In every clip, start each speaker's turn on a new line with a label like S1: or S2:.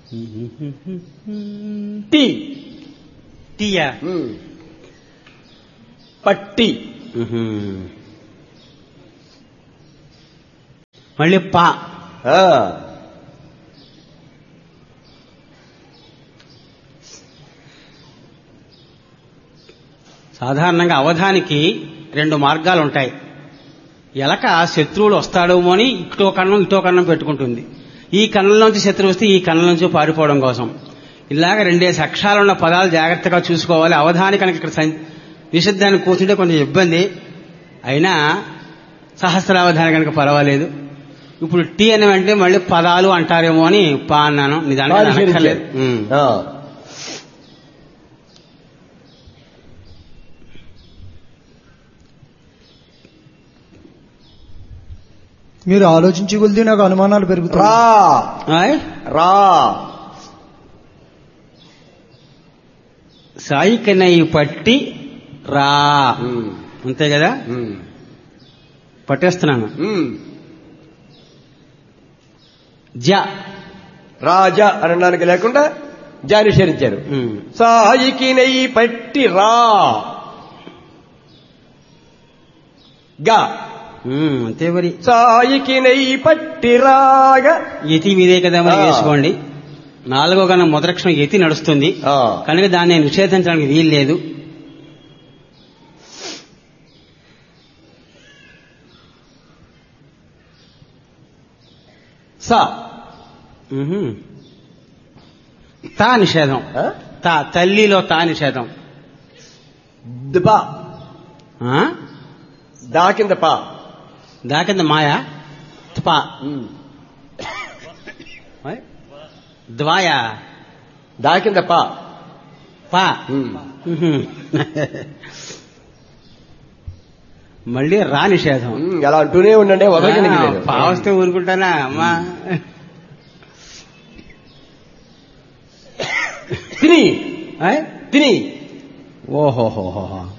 S1: Tea
S2: టీయా
S1: ఉమ్. పట్టి
S2: మళ్ళీ పా
S1: ఆ.
S2: సాధారణంగా అవధానికి రెండు మార్గాలు ఉంటాయి ఎలక శత్రువులు వస్తాడేమో అని ఇటో కన్నం ఇటో కన్నం పెట్టుకుంటుంది ఈ కన్నంలోంచి శత్రువు వస్తే ఈ కన్నంలోంచి పారిపోవడం కోసం ఇలాగ రెండేసి అక్షరాలున్న పదాలు జాగ్రత్తగా చూసుకోవాలి అవధాని కనుక ఇక్కడ సం- నిషిద్ధాన్ని కూర్చుంటే కొంచెం ఇబ్బంది అయినా సహస్రావధాని కనుక పర్వాలేదు ఇప్పుడు టీ అనే వెంటనే మళ్ళీ పదాలు అంటారేమో అని పా అన్నాను నిజానికి అది అనక్కర్లేదు ఉమ్.
S1: ఆ.
S3: మీరు ఆలోచించి కొలిది నాకు అనుమానాలు పెరుగుతాయి
S1: రా
S2: ఆయ్?
S1: రా
S2: సాయికనై పట్టి రా
S1: ఉమ్.
S2: అంతే కదా
S1: ఉమ్.
S2: పట్టేస్తున్నాను
S1: ఉమ్.
S2: జ
S1: రాజా అనడానికి లేకుండా జాని నిషేధించారు
S2: ఉమ్.
S1: సాయికి నెయ్యి పట్టి రా గా
S2: ఉమ్, అంతే మరి
S1: సాయికి నెయ్యి పట్టి రాగా
S2: యతి మీదే కదా మరి
S1: ఆ.
S2: వేసుకోండి నాలుగో కన్నా మొదలక్షణం యతి నడుస్తుంది
S1: ఆ.
S2: కనుక దాన్ని నిషేధించడానికి వీలు లేదు
S1: సా
S2: ఉహు. తా నిషేధం
S1: ఆ?
S2: తా తల్లిలో తా నిషేధం
S1: దిబా
S2: ఆ?
S1: దా కింద పా
S2: దాకింద మాయా త్పా
S1: ఉమ్.
S2: ఓయ్. ద్వాయా
S1: దా కింద పా
S2: పా
S1: ఉమ్.
S2: ఉహు. మళ్ళీ రా నిషేధం
S1: ఉమ్, అలా అంటూనే ఉండండి వదలగలిగి లేదు
S2: పావస్తే ఊరుకుంటానా అమ్మా
S1: తిని
S2: ఆయ్?
S1: తిని
S2: ఓహోహోహో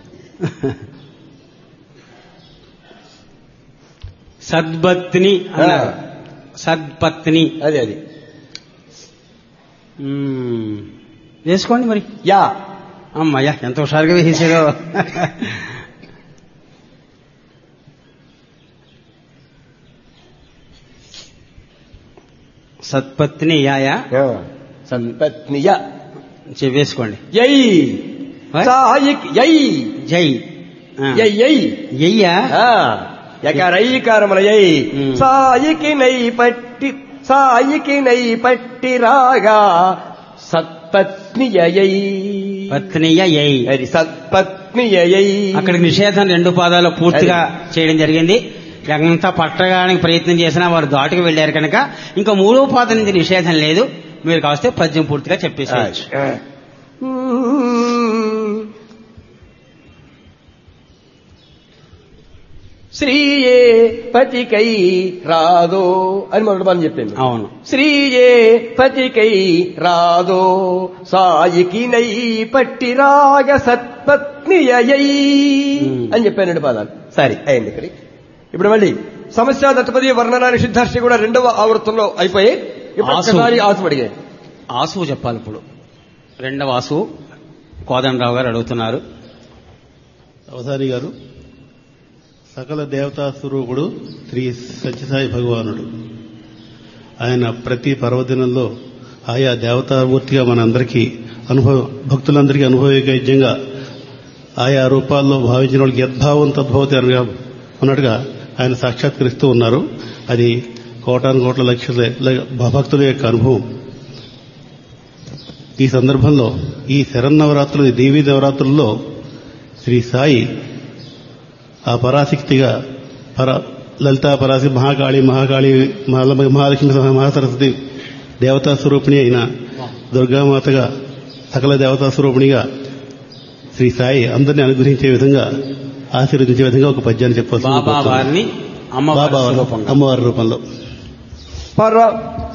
S2: సద్పత్ని అన్నారు
S1: ఆ.
S2: సద్పత్ని
S1: అది అది
S2: మ్మ్. వేసుకోండి మరి
S1: యా
S2: అమ్మయ్యా ఎంత హుషారుగా వేసేదో సత్పత్ని యాయా
S1: సంపత్నియ
S2: చె- వేసుకోండి
S1: యై
S2: What?
S1: సాయికి యై
S2: జై ఆ.
S1: యై యై
S2: యయ్యా
S1: ఆ, యకరైకారముల యై
S2: ఉమ్.
S1: సాయికి నై పట్టి సాయికి నై పట్టి రాగా సత్పత్నియై
S2: పత్నియ యై
S1: అది సత్పత్నియై
S2: అక్కడికి నిషేధం రెండు పాదాలు పూర్తిగా చేయడం జరిగింది అంతా పట్టడానికి ప్రయత్నం చేసినా వారు దాటుకు వెళ్లారు కనుక ఇంకా మూడో పాదం నుంచి నిషేధం లేదు మీరు కావస్తే పద్యం పూర్తిగా చెప్పేసేయచ్చు
S1: శ్రీయే పతికై రాదో అని మొదటి పని చెప్పాను
S2: అవును
S1: శ్రీయే పతికై రాదో సాయికి నై పట్టి రాగ సత్పత్నియై
S2: Hmm.
S1: అని చెప్పాను రెండు పదాలు సరే అయింది ఇక్కడ ఇప్పుడు మళ్ళీ సమస్య దత్తపది వర్ణన నిషిద్ధార్షి కూడా రెండవ ఆవృత్తంలో అయిపోయి ఇప్పుడు
S2: ఆసు.
S1: ఒక్కసారి ఆసు అడిగాయి
S2: ఆసువు చెప్పాలి ఇప్పుడు రెండవ ఆసువు కోదండరావు గారు అడుగుతున్నారు
S4: అవధాని గారు సకల దేవతా స్వరూపుడు శ్రీ సత్యసాయి భగవానుడు ఆయన ప్రతి పర్వదినంలో ఆయా దేవతామూర్తిగా మనందరికీ అనుభవ భక్తులందరికీ అనుభవయోగ్యంగా ఆయా రూపాల్లో భావించిన వాళ్ళకి యద్భావం తద్భవతి అనగా ఉన్నట్టుగా ఆయన సాక్షాత్కరిస్తూ ఉన్నారు అది కోటాను కోట్ల లక్షల ల- భక్తుల యొక్క అనుభవం ఈ సందర్భంలో ఈ శరన్నవరాత్రులు దేవీ నవరాత్రుల్లో శ్రీ సాయి ఆ పరాశక్తిగా పర లలితా పరాశక్తి మహాకాళి మహాకాళి మహా- మహాలక్ష్మి మహాసరస్వతి దేవతా స్వరూపిణి అయిన దుర్గామాతగా సకల దేవతా స్వరూపిణిగా శ్రీ సాయి అందరినీ అనుగ్రహించే విధంగా ఆశీర్వదించే విధంగా ఒక పద్యాన్ని చెప్పాల్సింది
S2: బాబా వారిని అమ్మవారి
S4: బాబా
S2: స్వరూపంగా
S4: అమ్మవారి రూపంలో
S1: పర్వ